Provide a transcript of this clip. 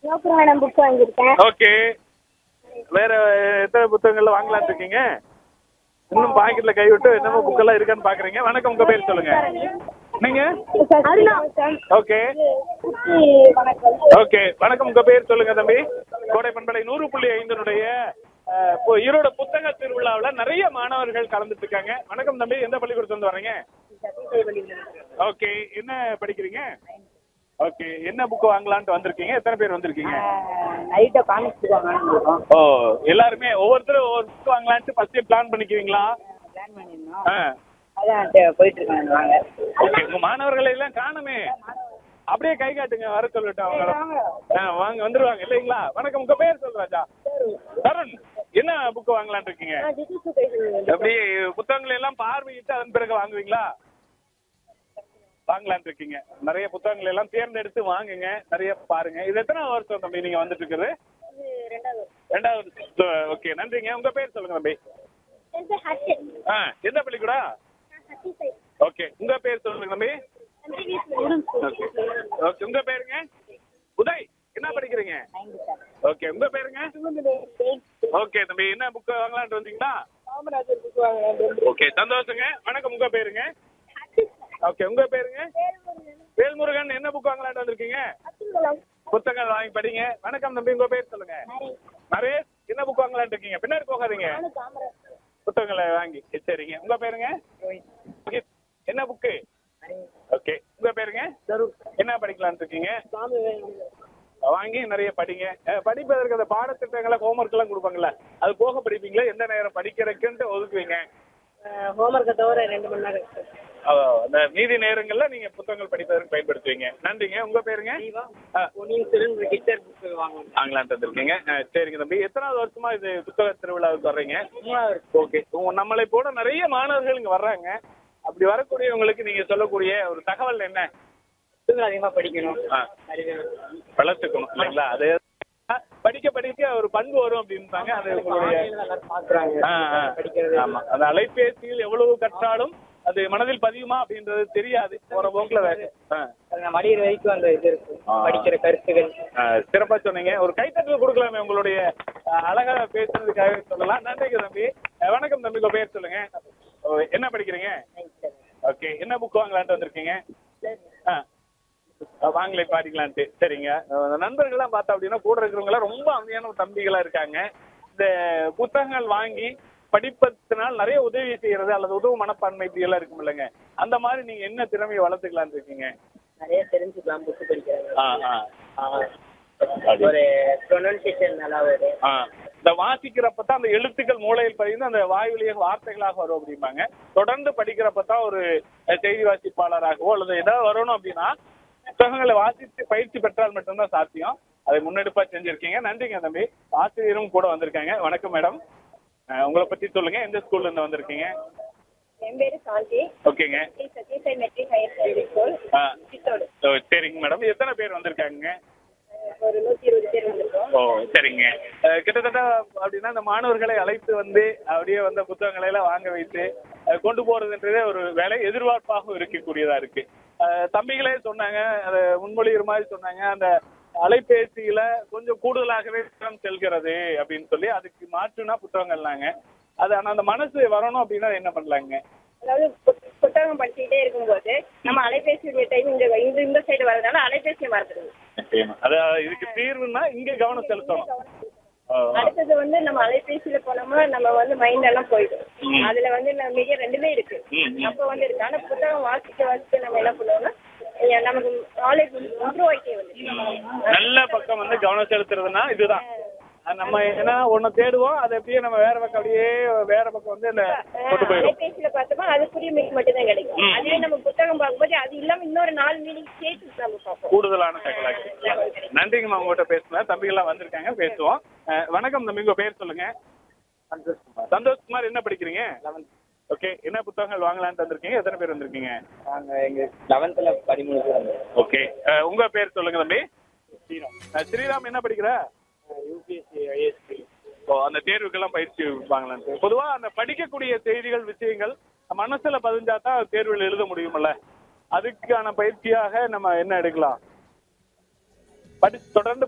Sivapuranam book வாங்கியிருக்கேன் okay வேற எத்தனை புத்தகங்கள்ல வாங்கலாம்னு இருக்கீங்க இன்னும் பாக்கெட்ல கை விட்டு என்னமோ புக்கெல்லாம் இருக்கான்னு பாக்குறீங்க வணக்கம் உங்க பேர் சொல்லுங்க நீங்க ஓகே வணக்கம் ஓகே வணக்கம் உங்க பேர் சொல்லுங்க தம்பி கோடை பண்பலை நூறு புள்ளி ஐந்தினுடைய அஹ், இப்போ ஈரோடு புத்தக திருவிழாவுல நிறைய மாணவர்கள் கலந்துட்டு இருக்காங்க வணக்கம் தம்பி எந்த பள்ளிக்கூடத்துல இருந்து வரீங்க ஓகே என்ன படிக்கிறீங்க ஓகே என்ன புக் வாங்கலாம்னு வந்திருக்கீங்க எத்தனை பேர் வந்திருக்கீங்க நைட்டை காமிக்ஸ் வாங்கணும் ஓ எல்லாருமே ஒவ்வொருத்தரும் ஒவ்வொரு புக் வாங்கலான்ட்டு ஃபர்ஸ்ட் பிளான் பண்ணிக்குவீங்களா பிளான் பண்ணியிருந்தோம் ஆ அதான் டே- போயிட்டு இருக்காங்க வாங்க ஓகே உங்க மாணவர்களை எல்லாம் காணுமே அப்படியே கை காட்டுங்க வர சொல்லட்டும் அவங்கள ஆ, வாங்க வந்துருவாங்க இல்லைங்களா வணக்கம் உங்க பேர் சொல் ராஜா தருண் என்ன புக் வாங்கலாம்னு இருக்கீங்க எப்படி புத்தகங்களை எல்லாம் பார்வையிட்டு அதன் பிறகு வாங்குவீங்களா வாங்கலாம்னு இருக்கீங்க நிறைய புத்தகங்களை எல்லாம் தேர்ந்தெடுத்து வாங்குங்க நிறைய பாருங்க இது எத்தனை வருஷம் தம்பி நீங்க வந்துட்டு இருக்குது ரெண்டாவது ஓகே நன்றிங்க உங்க பேர் சொல்லுங்க தம்பி ஆ எந்த பள்ளிக்கூடா ஓகே உங்க பேர் சொல்லுங்க தம்பி ஓகே ஓகே உங்க பேருங்க உதய் என்ன படிக்கிறீங்க ஓகே உங்க பேருங்க ஓகே தம்பி என்ன புக் வாங்கலாம்னு வந்தீங்களா காமராஜர் புக் வாங்கலாம் ஓகே சந்தோஷங்க வணக்கம் உங்க பேருங்க ஓகே உங்க பேருங்க வேல்முருகன் என்ன புக் வாங்கலாம்னு வந்திருக்கீங்க புத்தகம் வாங்கி படிங்க வணக்கம் தம்பி உங்க பேர் சொல்லுங்க நரேஷ் என்ன புக் வாங்கலாம்னு இருக்கீங்க பின்னாடி போகாதீங்க புத்தகங்களை வாங்கி சரிங்க உங்க பேருங்க ஓகே. என்ன புக்கு ஓகே உங்க பேருங்க என்ன படிக்கலாம்னு இருக்கீங்க வாங்கி நிறைய படிங்க அஹ், படிப்பதற்கு அந்த பாடத்திட்டங்களை ஹோம்ஒர்க் எல்லாம் கொடுப்பாங்கல்ல அது போக படிப்பீங்களா எந்த நேரம் படிக்கிறதுக்குன்ட்டு ஒதுக்குவீங்க ஹோம்ஒர்க்கை தவிர ரெண்டு மணி நேரம் இருக்கு. அஹ், அந்த மீதி நேரங்கள்ல நீங்க புத்தகங்கள் படிப்பதற்கு பயன்படுத்துவீங்க நன்றிங்க உங்க பேருங்க ஆ, பொன்னியின் செல்வன் ஹிட்டர் புக் வாங்கணும் ஆங்கலான் தந்திருக்கீங்க அஹ், சரிங்க தம்பி எத்தனாவது வருஷமா இது புத்தக திருவிழாவுக்கு வர்றீங்க ஓகே உங்க நம்மளை போல நிறைய மாணவர்கள் இங்க வர்றாங்க அப்படி வரக்கூடியவங்களுக்கு நீங்க சொல்லக்கூடிய ஒரு தகவல் என்ன புத்தகம் அதிகமாக படிக்கணும் ஆ. அறிவு வளர்த்துக்கணும் இல்லைங்களா அது படிக்க படிக்க ஒரு பண்பு வரும் அப்படின்றாங்க அது உங்களுடைய எல்லாரும் பார்க்குறாங்க ஆ, ஆ. படிக்கிறது ஆமா அந்த அலைபேசியில் எவ்வளவு கற்றாலும் அது மனதில் பதியுமா அப்படின்றது தெரியாது போற போக்குல வேற ஆ. அது நம்ம அடிக்கிற வரைக்கும் அந்த இது இருக்கு ஆ. படிக்கிற கருத்துகள் ஆ, சிறப்பா சொன்னீங்க ஒரு கைத்தட்டல் கொடுக்கலாமே உங்களுடைய ஆ, அழகா பேசுனதுக்காக சொல்லலாம் நன்றிங்க தம்பி ஆ, வணக்கம் தம்பி உங்க பேர் சொல்லுங்க ஓ, என்ன படிக்கிறீங்க ஓகே என்ன புக் வாங்கலான்ட்டு வந்திருக்கீங்க ஆ வாங்கலை பாடிக்கலான்ட்டு சரிங்க அஹ் நண்பர்கள்லாம் பார்த்தா அப்படின்னா கூட இருக்கிறவங்களாம் ரொம்ப அமைதியான தம்பிகளா இருக்காங்க இந்த புத்தகங்கள் வாங்கி படிப்பதனால் நிறைய உதவி செய்யறது அல்லது உதவு மனப்பான்மை இப்படி எல்லாம் இருக்கும் இல்லைங்க அந்த மாதிரி நீங்க என்ன திறமையை வளர்த்துக்கலாம்னு இருக்கீங்க நிறைய தெரிஞ்சுக்கலாம் புக்கு படிக்கிறாங்க ஆ ஆ ஒரு ப்ரொனன்சியேஷன் நல்லா வரும் ஆ. இந்த வாசிக்கிறப்ப தான் அந்த எழுத்துக்கள் மூளையில் பதிந்து அந்த வாய் வழியாக வார்த்தைகளாக வரும் அப்படிம்பாங்க தொடர்ந்து படிக்கிறப்ப தான் ஒரு அஹ், செய்தி வாசிப்பாளராகவோ அல்லது ஏதாவது வரணும் அப்படின்னா புத்தகங்களை வாசித்து பயிற்சி பெற்றால் மட்டும்தான் சாத்தியம் அதை முன்னெடுப்பா செஞ்சிருக்கீங்க நன்றிங்க தம்பி ஆசிரியரும் கூட வந்திருக்காங்க வணக்கம் மேடம் அஹ், உங்களை பத்தி சொல்லுங்க எந்த ஸ்கூல்ல இருந்து வந்திருக்கீங்க என் பேரு சாந்தி ஓகேங்க Sathyasai matric higher secondary school ஆ. சித்தோடு ஓ, சரிங்க மேடம் எத்தனை பேர் வந்திருக்காங்க ஒரு நூத்தி இருபது பேர் வந்திருக்கோம் ஓ சரிங்க அஹ் கிட்டத்தட்ட அப்படின்னா இந்த மாணவர்களை அழைத்து வந்து அப்படியே வந்த புத்தகங்களை எல்லாம் வாங்க வைத்து அஹ் கொண்டு போறதுன்றதே ஒரு வேலை எதிர்பார்ப்பாகவும் இருக்கக்கூடியதா இருக்கு அஹ் தம்பிகளே சொன்னாங்க அதை முன்மொழிகிற மாதிரி சொன்னாங்க அந்த அலைபேசியில கொஞ்சம் கூடுதலாகவே நேரம் செல்கிறது அப்படின்னு சொல்லி அதுக்கு மாற்றுனா புத்தகங்கள்லாங்க அது ஆனா அந்த மனசு வரணும் அப்படின்னா என்ன பண்ணலாங்க அதாவது புத்- புத்தகம் படிச்சுக்கிட்டே இருக்கும்போது நம்ம அலைபேசி டைம் இந்த இந்த இந்த சைடு வரதுனால அலைபேசியை மறந்துடுது நிச்சயமா. அது இதுக்கு தீர்வுன்னா இங்க கவனம் செலுத்தணும் ஓ, அடுத்தது வந்து நம்ம அலைபேசியில போனோம்னா நம்ம வந்து மைண்ட் எல்லாம் போயிடும் ம். அதுல வந்து நம்ம மிக ரெண்டுமே இருக்கு ம், ம். அப்போ வந்து இருக்கு ஆனா புத்தகம் வாசிக்க வாசிக்க நம்ம என்ன பண்ணுவோம்னா அஹ் நமக்கு நாலேஜ் இம்ப்ரூவ் ஆகிட்டே வந்து நல்ல பக்கம் வந்து கவனம் செலுத்துறதுன்னா இதுதான் அது நம்ம ஏன்னா ஒண்ணு தேடுவோம் அதை அப்படியே நம்ம வேற பக்கம் அப்படியே வேற பக்கம் வந்து அந்த கொண்டு போயிடும் அலைபேசியில பார்த்தோம்னா அதுக்குரிய மீனிங் மட்டும் தான் கிடைக்கும் ம். அதுவே நம்ம புத்தகம் பார்க்கும்போது அது இல்லாம இன்னொரு நாலு மீனிங் சேர்த்து நம்ம பார்ப்போம் கூடுதலான தகவலாக நன்றிங்கம்மா உங்ககிட்ட பேசுனேன் தம்பிகள்லாம் வந்திருக்காங்க பேசுவோம் அஹ், வணக்கம் தம்பி உங்க பேர் சொல்லுங்க சந்தோஷ்குமார் என்ன படிக்கிறீங்க ஓகே என்ன புத்தகங்கள் வாங்கலாம்னு வந்திருக்கீங்க எத்தனை பேர் வந்திருக்கீங்க நாங்கள் எங்கள் லெவன்த்தில் பதிமூணு பேர் வந்தோம் ஓகே உங்க பேர் சொல்லுங்க தம்பி அஹ், ஸ்ரீராம் என்ன படிக்கிற யூபிஎஸ்சி ஐஎஸ்சி ஓ அந்த தேர்வுக்கெல்லாம் பயிற்சி வாங்கலான்ட்டு பொதுவா அந்த படிக்கக்கூடிய செய்திகள் விஷயங்கள் மனசுல பதிஞ்சா தான் தேர்வில் எழுத முடியும்ல அதுக்கான பயிற்சியாக நம்ம என்ன எடுக்கலாம் படி தொடர்ந்து